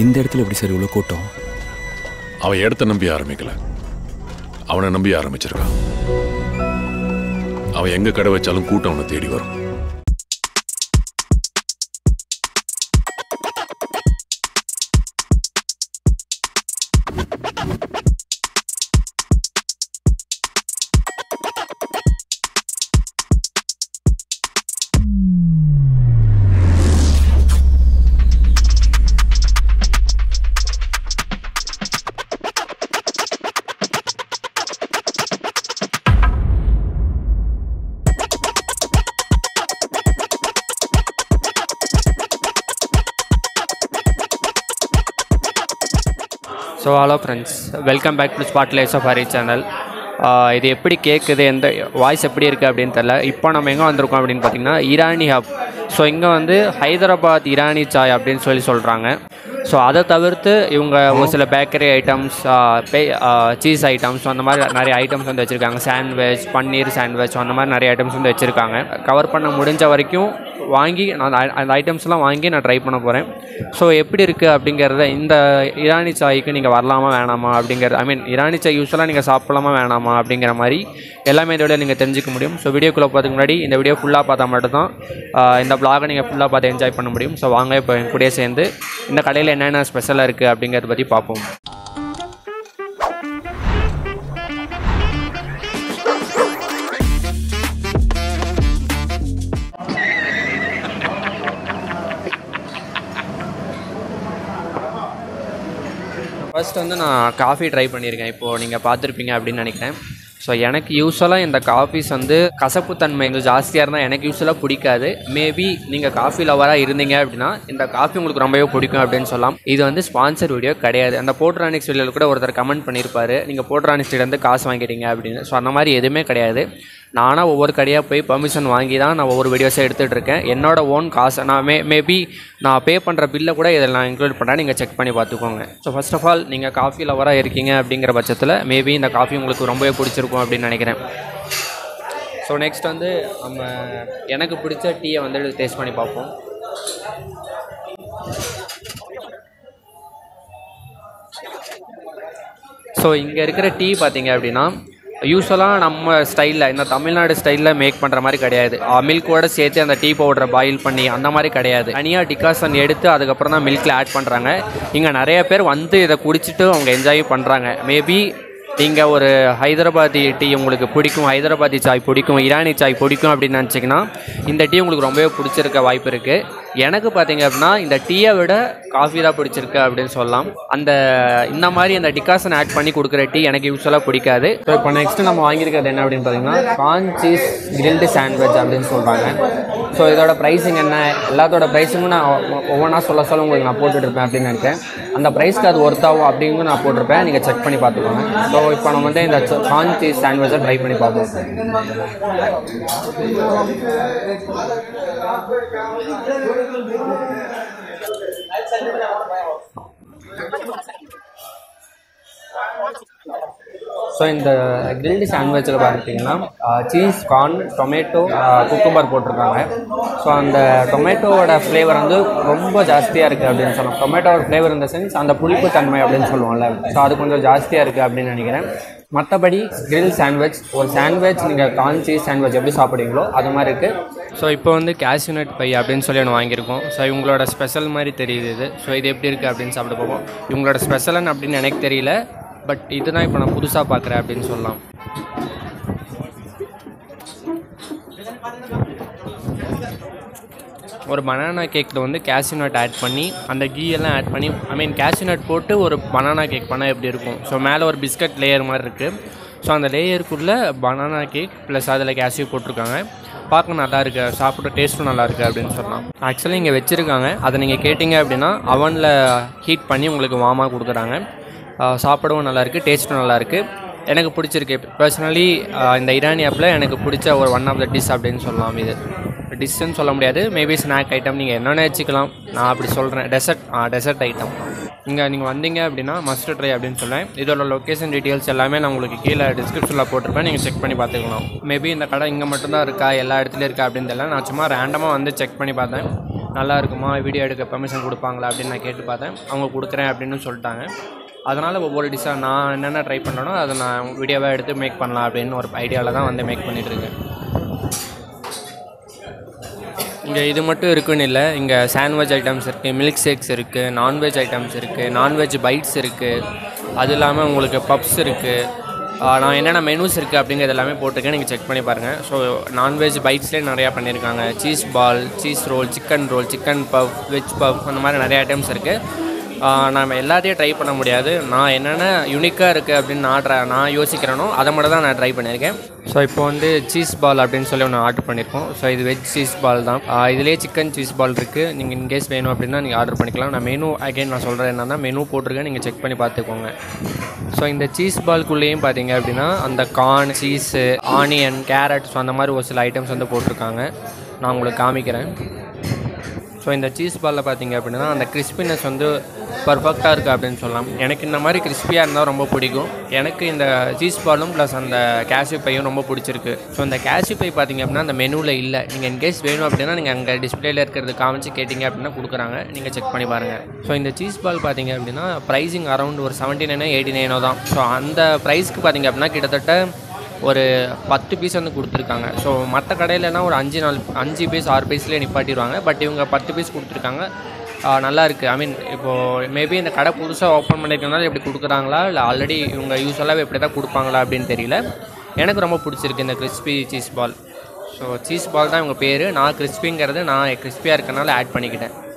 இந்த இடத்துல எப்படி சார் இவ்வளோ கூட்டம் அவன் இடத்த நம்பி ஆரம்பிக்கல அவனை நம்பி ஆரம்பிச்சிருக்கான் அவன் எங்க கடை வச்சாலும் கூட்டம் அவனை தேடி வரும் so hello friends welcome back to Spot Life Safari channel இது எப்படி கேட்குது எந்த வாய்ஸ் எப்படி இருக்குது அப்படின்னு தெரில இப்போ நம்ம எங்கே வந்திருக்கோம் அப்படின்னு பார்த்தீங்கன்னா ஈரானி ஹப் ஸோ இங்கே வந்து ஹைதராபாத் ஈரானி சாய் அப்படின்னு சொல்லி சொல்கிறாங்க ஸோ அதை தவிர்த்து இவங்க ஒரு சில பேக்கரி ஐட்டம்ஸ் பே சீஸ் ஐட்டம்ஸ் அந்த மாதிரி நிறைய ஐட்டம்ஸ் வந்து வச்சுருக்காங்க சாண்ட்விச் பன்னீர் சாண்ட்விச் அந்த மாதிரி நிறைய ஐட்டம்ஸ் வந்து வச்சுருக்காங்க கவர் பண்ண முடிஞ்ச வரைக்கும் வாங்கி நான் அந்த- அந்த ஐட்டம்ஸ்லாம் வாங்கி நான் ட்ரை பண்ண போகிறேன் ஸோ எப்படி இருக்குது அப்படிங்கிறத இந்த இரானி சாய்க்கு நீங்கள் வரலாமா வேணாமா அப்படிங்கிறது ஐ மீன் இரானி சாய் யூஸ்வலாக நீங்கள் சாப்பிடலாமா வேணாமா அப்படிங்கிற மாதிரி எல்லாமே இந்த வீடியோ நீங்கள் தெரிஞ்சுக்க முடியும் ஸோ வீடியோக்குள்ளே போகிறதுக்கு முன்னாடி இந்த வீடியோ ஃபுல்லாக பார்த்தா மட்டும்தான் ஆஹ், இந்த vlog-அ நீங்கள் ஃபுல்லாக பார்த்து என்ஜாய் பண்ண முடியும் ஸோ வாங்க இப்போ என் கூடயே சேர்ந்து இந்த கடையில் என்னென்ன ஸ்பெஷலாக இருக்குது அப்படிங்கிறத பற்றி பார்ப்போம் ஃபர்ஸ்ட் வந்து நான் காஃபி ட்ரை பண்ணியிருக்கேன் இப்போது நீங்கள் பார்த்துருப்பீங்க அப்படின்னு நினைக்கிறேன் ஸோ எனக்கு யூஸ்வலாக இந்த காஃபிஸ் வந்து கசப்புத்தன்மை கொஞ்சம் ஜாஸ்தியாக இருந்தால் எனக்கு யூஸ்வலாக பிடிக்காது மேபி நீங்கள் காஃபி லவராக இருந்தீங்க அப்படின்னா இந்த காஃபி உங்களுக்கு ரொம்பவே பிடிக்கும் அப்படின்னு சொல்லலாம் இது வந்து ஸ்பான்சர் வீடியோ கிடையாது அந்த போட்ரானிக்ஸ் வீடியோவில் கூட ஒருத்தர் கமெண்ட் பண்ணியிருப்பாரு நீங்கள் போட்ரானிக்ஸ்லேருந்து காசு வாங்கிட்டீங்க அப்படின்னு ஸோ அந்த மாதிரி எதுவுமே கிடையாது நானாக ஒவ்வொரு கடையாக போய் பர்மிஷன் வாங்கி தான் நான் ஒவ்வொரு வீடியோஸை எடுத்துகிட்டு இருக்கேன் என்னோட ஓன் காசு நான் மே மேபி நான் பே பண்ணுற பில்லை கூட இதில் நான் இன்க்ளூட் பண்ணுறேன் நீங்கள் செக் பண்ணி பார்த்துக்கோங்க ஸோ ஃபர்ஸ்ட் ஆஃப் ஆல் நீங்கள் காஃபி லவராக இருக்கீங்க அப்படிங்கிற பட்சத்தில் மேபி இந்த காஃபி உங்களுக்கு ரொம்பவே பிடிச்சிருக்கும் அப்படின்னு நினைக்கிறேன் ஸோ நெக்ஸ்ட் வந்து நம்ம எனக்கு பிடிச்ச டீயை வந்து டேஸ்ட் பண்ணி பார்ப்போம் ஸோ இங்கே இருக்கிற டீ பார்த்தீங்க அப்படின்னா யூஸ்வலாக நம்ம ஸ்டைலில் இந்த தமிழ்நாடு ஸ்டைலில் மேக் பண்ணுற மாதிரி கிடையாது மில்கோட சேர்த்து அந்த டீ பவுடரை பாயில் பண்ணி அந்த மாதிரி கிடையாது தனியாக டிகாசன் எடுத்து அதுக்கப்புறம் தான் மில்கில் ஆட் பண்ணுறாங்க இங்கே நிறைய பேர் வந்து இதை குடிச்சிட்டு அவங்க என்ஜாய் பண்ணுறாங்க மேபி நீங்கள் ஒரு ஹைதராபாதி டீ உங்களுக்கு பிடிக்கும் ஹைதராபாதி சாய் பிடிக்கும் ஈரானி சாய் பிடிக்கும் அப்படின்னு நினச்சிங்கன்னா இந்த டீ உங்களுக்கு ரொம்பவே பிடிச்சிருக்க வாய்ப்பு இருக்குது எனக்கு பார்த்தீங்க அப்படின்னா இந்த டீயை விட காஃபி தான் பிடிச்சிருக்கு அப்படின்னு சொல்லலாம் அந்த இந்த மாதிரி அந்த டிகாசன் ஆட் பண்ணி கொடுக்குற டீ எனக்கு யூஸ்வலாக பிடிக்காது ஸோ இப்போ நெக்ஸ்ட் நம்ம வாங்கியிருக்கிறது என்ன அப்படின்னு பார்த்தீங்கன்னா கார்ன் சீஸ் கிரில்டு சாண்ட்விச் அப்படின்னு சொல்கிறாங்க ஸோ இதோட ப்ரைஸிங் என்ன எல்லாத்தோட ப்ரைஸிங்கும் நான் ஒ- ஒவ்வொன்றா சொல்ல சொல்ல உங்களுக்கு நான் போட்டுட்டு இருப்பேன் அப்படின்னு நினைக்கிறேன் அந்த ப்ரைஸ்க்கு அது ஒர்த்தாகும் அப்படின்னு நான் போட்டிருப்பேன் நீங்கள் செக் பண்ணி பார்த்துக்கோங்க ஸோ இப்போ நம்ம வந்து இந்த கார்ன் சீஸ் சாண்ட்விச்சை ட்ரை பண்ணி பார்ப்போம் ஸோ இந்த கிரில்டு சாண்ட்விச்சில் பார்த்தீங்கன்னா சீஸ் கார்ன் டொமேட்டோ குக்கும்பர் போட்டிருக்காங்க ஸோ அந்த டொமேட்டோவோட ஃப்ளேவர் வந்து ரொம்ப ஜாஸ்தியாக இருக்குது அப்படின்னு சொல்லலாம் டொமேட்டோவோட ஃப்ளேவர் இந்த சென்ஸ் அந்த புளிப்பு தன்மை அப்படின்னு சொல்லுவோம்ல ஸோ அது கொஞ்சம் ஜாஸ்தியாக இருக்குது அப்படின்னு நினைக்கிறேன் மற்றபடி கிரில் சாண்ட்விச் ஒரு சாண்ட்விச் நீங்கள் கார்ன் சீஸ் சாண்ட்விச் எப்படி சாப்பிடுவீங்களோ அது மாதிரி இருக்குது ஸோ இப்போ வந்து கேஷ்யூநட் பை அப்படின்னு சொல்லி ஒன்று வாங்கியிருக்கோம் ஸோ இவங்களோட ஸ்பெஷல் மாதிரி தெரியுது இது ஸோ இது எப்படி இருக்குது அப்படின்னு சாப்பிட போவோம் இவங்களோட ஸ்பெஷல்னு அப்படின்னு எனக்கு தெரியல பட் இதுதான் இப்போ நான் புதுசாக பார்க்குறேன் அப்படின்னு சொல்லலாம் ஒரு பனானா கேக்கில் வந்து cashew nut ஆட் பண்ணி அந்த கீ எல்லாம் ஆட் பண்ணி ஐ மீன் cashew nut போட்டு ஒரு பனானா கேக் பண்ணால் எப்படி இருக்கும் ஸோ மேலே ஒரு பிஸ்கட் லேயர் மாதிரி இருக்குது ஸோ அந்த லேயருக்குள்ளே பனானா கேக் ப்ளஸ் அதில் கேஷ்யூ போட்டிருக்காங்க பார்க்க நல்லா இருக்கு சாப்பிட்ற டேஸ்ட்டும் நல்லா இருக்குது அப்படின்னு சொல்லலாம் ஆக்சுவலி இங்கே வச்சுருக்காங்க அதை நீங்கள் கேட்டிங்க அப்படின்னா அவனில் ஹீட் பண்ணி உங்களுக்கு வார்மாக கொடுக்குறாங்க ஆஹ் சாப்பிடவும் நல்லாயிருக்கு டேஸ்ட்டும் நல்லாயிருக்கு எனக்கு பிடிச்சிருக்கு பர்சனலி இந்த இரானி ஆப்பில் எனக்கு பிடிச்ச ஒரு ஒன் ஆஃப் த டிஷ் அப்படின்னு சொல்லலாம் இது டிஷ்ஷுன்னு சொல்ல முடியாது மேபி ஸ்நாக் ஐட்டம் நீங்கள் என்னென்ன வச்சுக்கலாம் நான் அப்படி சொல்கிறேன் டெசர்ட் டெசர்ட் ஐட்டம் இங்கே நீங்கள் வந்தீங்க அப்படின்னா மஸ்ட் ட்ரை அப்படின்னு சொல்லேன் இதோட லொக்கேஷன் டீட்டெயில்ஸ் எல்லாமே நான் உங்களுக்கு கீழே டிஸ்கிரிப்ஷனில் போட்டிருப்பேன் நீங்கள் செக் பண்ணி பார்த்துக்கலாம் மேபி இந்த கடை இங்கே மட்டும்தான் இருக்கா எல்லா இடத்துலையும் இருக்கா அப்படின்னு தெரியல நான் சும்மா ரேண்டமாக வந்து செக் பண்ணி பார்த்தேன் நல்லா இருக்குமா வீடியோ எடுக்க பெர்மிஷன் கொடுப்பாங்களா அப்படின்னு நான் கேட்டு பார்த்தேன் அவங்க கொடுக்குறேன் அப்படின்னு சொல்லிட்டாங்க அதனால் ஒவ்வொரு டிஷ்ஷாக நான் என்னென்ன ட்ரை பண்ணுறேனோ அதை நான் வீடியோவாக எடுத்து மேக் பண்ணலாம் அப்படின்னு ஒரு ஐடியாவில் தான் வந்து மேக் பண்ணிட்டு இருக்கேன் இங்கே இது மட்டும் இருக்குன்னு இல்லை இங்கே சாண்ட்விச் ஐட்டம்ஸ் இருக்குது மில்க் ஷேக்ஸ் இருக்குது நான்வெஜ் ஐட்டம்ஸ் இருக்குது நான்வெஜ் பைட்ஸ் இருக்குது அது இல்லாமல் உங்களுக்கு பப்ஸ் இருக்குது நான் என்னென்ன மெனூஸ் இருக்குது அப்படிங்கிறது எல்லாமே போட்டிருக்கேன் நீங்கள் செக் பண்ணி பாருங்கள் ஸோ நான்வெஜ் பைட்ஸ்லேயே நிறையா பண்ணியிருக்காங்க cheese ball cheese roll chicken roll chicken puff veg puff அந்த மாதிரி நிறைய ஐட்டம்ஸ் இருக்குது நம்ம எல்லாத்தையும் ட்ரை பண்ண முடியாது நான் என்னென்ன யூனிக்காக இருக்குது அப்படின்னு நான் ட்ரை நான் யோசிக்கிறேனோ அதை மட்டும் தான் நான் ட்ரை பண்ணியிருக்கேன் ஸோ இப்போ வந்து சீஸ் பால் அப்படின்னு சொல்லி ஒன்று ஆர்டர் பண்ணியிருக்கோம் ஸோ இது வெஜ் சீஸ் பால் தான் இதிலே சிக்கன் சீஸ் பால் இருக்குது நீங்கள் இன்கேஸ் வேணும் அப்படின்னா நீங்கள் ஆர்டர் பண்ணிக்கலாம் நான் மெனு அகைன் நான் சொல்கிறேன் என்னன்னா மெனு போட்டிருக்கேன் நீங்கள் செக் பண்ணி பார்த்துக்கோங்க ஸோ இந்த சீஸ் பால்குள்ளேயும் பார்த்தீங்க அப்படின்னா அந்த corn cheese onion carrot so அந்த மாதிரி ஒரு சில ஐட்டம்ஸ் வந்து போட்டிருக்காங்க நான் உங்களுக்கு காமிக்கிறேன் ஸோ இந்த சீஸ் பாலில் பார்த்தீங்க அப்படின்னா அந்த கிறிஸ்பினஸ் வந்து பர்ஃபெக்டாக இருக்குது அப்படின்னு சொல்லலாம் எனக்கு இந்த மாதிரி கிறிஸ்பியாக இருந்தால் ரொம்ப பிடிக்கும் எனக்கு இந்த சீஸ் பாலும் ப்ளஸ் அந்த கேஷ்யூ பையும் ரொம்ப பிடிச்சிருக்கு ஸோ இந்த கேஷ்யூ பை பார்த்தீங்க அப்படின்னா அந்த மெனுவில் இல்லை நீங்கள் இன்கேஸ் வேணும் அப்படின்னா நீங்கள் அங்கே டிஸ்பிளேல இருக்கிறது காமிச்சு கேட்டிங்க அப்படின்னா கொடுக்குறாங்க நீங்கள் செக் பண்ணி பாருங்கள் ஸோ இந்த சீஸ் பால் பார்த்தீங்க அப்படின்னா ப்ரைஸிங் அரௌண்ட் ஒரு செவன்ட்டி நைனோ எயிட்டி நைனோ தான் ஸோ அந்த ப்ரைஸ்க்கு பார்த்தீங்க அப்படின்னா கிட்டத்தட்ட ஒரு பத்து பீஸ் வந்து கொடுத்துருக்காங்க ஸோ மற்ற கடையிலனா ஒரு அஞ்சு நாலு அஞ்சு பீஸ் ஆறு பீஸ்லேயே நிப்பாட்டிடுவாங்க பட் இவங்க பத்து பீஸ் கொடுத்துருக்காங்க ஆ, நல்லா இருக்குது ஐ மீன் இப்போது மேபி இந்த கடை புதுசாக ஓப்பன் பண்ணியிருக்கனால இப்படி கொடுக்குறாங்களா இல்லை ஆல்ரெடி இவங்க யூஸ்வலாகவே இப்படி தான் கொடுப்பாங்களா அப்படின்னு தெரியல எனக்கு ரொம்ப பிடிச்சிருக்கு இந்த crispy cheese ball so cheese ball தான் இவங்க பேர் நான் கிறிஸ்பிங்கிறது நான் கிறிஸ்பியாக இருக்கனால ஆட் பண்ணிக்கிட்டேன்